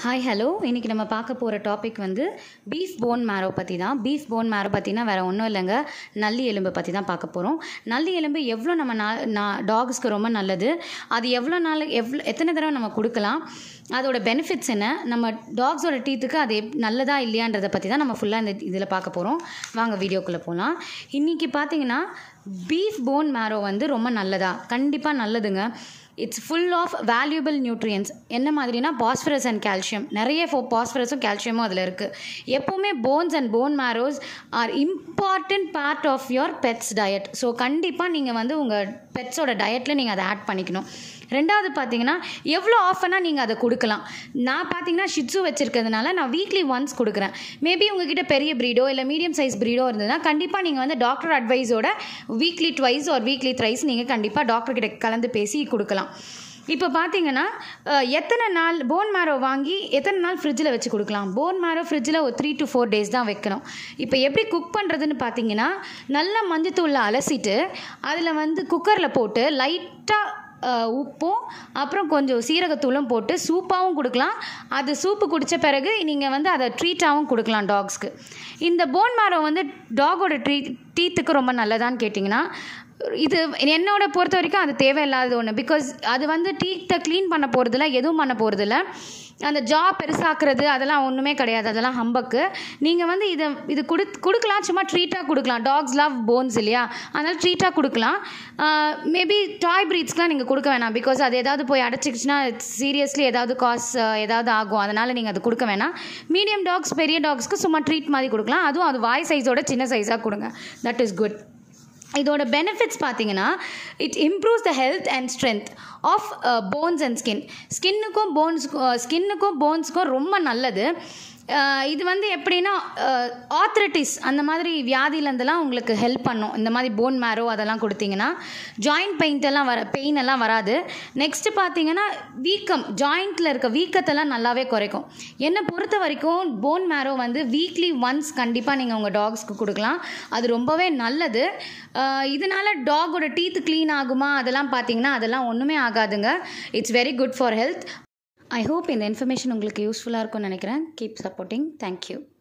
hi hello இன்றைக்கி நம்ம பார்க்க போகிற டாபிக் வந்து பீஃப் போன் மேரோ பற்றி தான் பீஃப் போன் மேரோ பற்றினா வேறு ஒன்றும் இல்லைங்க நல்லி எலும்பு பற்றி தான் பார்க்க போகிறோம் நல்லி எலும்பு எவ்வளோ நம்ம நா நான் டாக்ஸ்க்கு ரொம்ப நல்லது அது எவ்வளோ நாள் எவ்வளோ எத்தனை தடவை நம்ம கொடுக்கலாம் அதோட பெனிஃபிட்ஸ் என்ன நம்ம டாக்ஸோட டீத்துக்கு அது எப் நல்லதா இல்லையான்றதை பற்றி தான் நம்ம ஃபுல்லாக இந்த இதில் பார்க்க போகிறோம் வாங்க வீடியோக்குள்ளே போகலாம் இன்றைக்கி பார்த்தீங்கன்னா பீஃப் போன் மேரோ வந்து ரொம்ப நல்லதா கண்டிப்பாக நல்லதுங்க it's full of valuable nutrients என்ன மாதிரினா பாஸ்பரஸ் அண்ட் கால்சியம் நிறைய ஃபோ பாஸ்பரஸும் கால்சியமும் அதில் இருக்குது எப்போவுமே bones and bone marrows are important part of your pets diet so கண்டிப்பாக நீங்கள் வந்து உங்கள் பெட்ஸோட டயட்டில் நீங்கள் அதை ஆட் பண்ணிக்கணும் ரெண்டாவது பார்த்தீங்கன்னா எவ்வளோ ஆஃபனாக நீங்கள் அதை கொடுக்கலாம் நான் பார்த்தீங்கன்னா ஷிட்ஸு வச்சுருக்கிறதுனால நான் வீக்லி ஒன்ஸ் கொடுக்குறேன் மேபி உங்ககிட்ட பெரிய ப்ரீடோ இல்லை மீடியம் சைஸ் ப்ரீடோ இருந்ததுன்னா கண்டிப்பாக நீங்கள் வந்து டாக்டர் அட்வைஸோட வீக்லி ட்வைஸ் ஒரு வீக்லி த்ரைஸ் நீங்கள் கண்டிப்பாக டாக்டர் கிட்ட கலந்து பேசி கொடுக்கலாம் இப்போ பார்த்தீங்கன்னா அஹ், எத்தனை நாள் போன் மேரோ வாங்கி எத்தனை நாள் ஃப்ரிட்ஜில் வச்சு கொடுக்கலாம் போன் மேரோ ஃப்ரிட்ஜில் ஒரு த்ரீ டு ஃபோர் டேஸ் தான் வைக்கணும் இப்போ எப்படி குக் பண்ணுறதுன்னு பார்த்தீங்கன்னா நல்லா மஞ்சத்தூளில் அலசிட்டு அதில் வந்து குக்கரில் போட்டு லைட்டாக அஹ் உப்பும் அப்புறம் கொஞ்சம் சீரகத்தூளும் போட்டு சூப்பாகவும் கொடுக்கலாம் அது சூப்பு குடித்த பிறகு நீங்கள் வந்து அதை ட்ரீட்டாகவும் கொடுக்கலாம் டாக்ஸ்க்கு இந்த போன் மேரோ வந்து டாகோட ட்ரீ டீத்துக்கு ரொம்ப நல்லதான்னு கேட்டிங்கன்னா இது என்னோட பொறுத்த வரைக்கும் அது தேவையில்லாத ஒன்று பிகாஸ் அது வந்து டீத்தை க்ளீன் பண்ண போகிறதில்ல எதுவும் பண்ண போகிறதில்ல அந்த ஜா பெருசாக்குறது அதெல்லாம் ஒன்றுமே கிடையாது அதெல்லாம் ஹம்பக்கு நீங்கள் வந்து இதை இது கொடு கொடுக்கலாம் சும்மா ட்ரீட்டாக கொடுக்கலாம் டாக்ஸ் லவ் போன்ஸ் இல்லையா அதனால் ட்ரீட்டாக கொடுக்கலாம் மேபி டாய் ப்ரீட்ஸ்க்குலாம் நீங்கள் கொடுக்க வேணாம் பிகாஸ் அது ஏதாவது போய் அடைச்சிக்கிச்சுன்னா சீரியஸ்லி ஏதாவது காஸ் ஏதாவது ஆகும் அதனால் நீங்கள் அது கொடுக்க வேணாம் மீடியம் டாக்ஸ் பெரிய டாக்ஸ்க்கு சும்மா ட்ரீட் மாதிரி கொடுக்கலாம் அதுவும் அது வாய் சைஸோட சின்ன சைஸாக கொடுங்க தட் இஸ் குட் இதோட பெனிஃபிட்ஸ் பார்த்தீங்கன்னா it improves the health and strength of bones and skin ஸ்கின்னுக்கும் போன்ஸுக்கும் ஸ்கின்னுக்கும் போன்ஸுக்கும் ரொம்ப நல்லது அஹ் இது வந்து எப்படின்னா ஆத்ரட்டிஸ் அந்த மாதிரி வியாதியிலேருந்துலாம் உங்களுக்கு ஹெல்ப் பண்ணும் இந்த மாதிரி போன் மேரோ அதெல்லாம் கொடுத்தீங்கன்னா ஜாயிண்ட் பெயிண்ட் எல்லாம் வர பெயின் எல்லாம் வராது நெக்ஸ்ட்டு பார்த்தீங்கன்னா வீக்கம் ஜாயிண்ட்டில் இருக்க வீக்கத்தெல்லாம் நல்லாவே குறைக்கும் என்னை பொறுத்த வரைக்கும் போன் மேரோ வந்து வீக்லி ஒன்ஸ் கண்டிப்பாக நீங்கள் உங்கள் டாக்ஸ்க்கு கொடுக்கலாம் அது ரொம்பவே நல்லது அஹ் இதனால டாகோட டீத் க்ளீன் ஆகுமா அதெல்லாம் பார்த்தீங்கன்னா அதெல்லாம் ஒன்றுமே ஆகாதுங்க it's very good for health I hope இந்த இன்ஃபர்மேஷன் உங்களுக்கு யூஸ்ஃபுல்லாக இருக்கும்னு நினைக்கிறேன் கீப் சப்போர்ட்டிங் தேங்க்யூ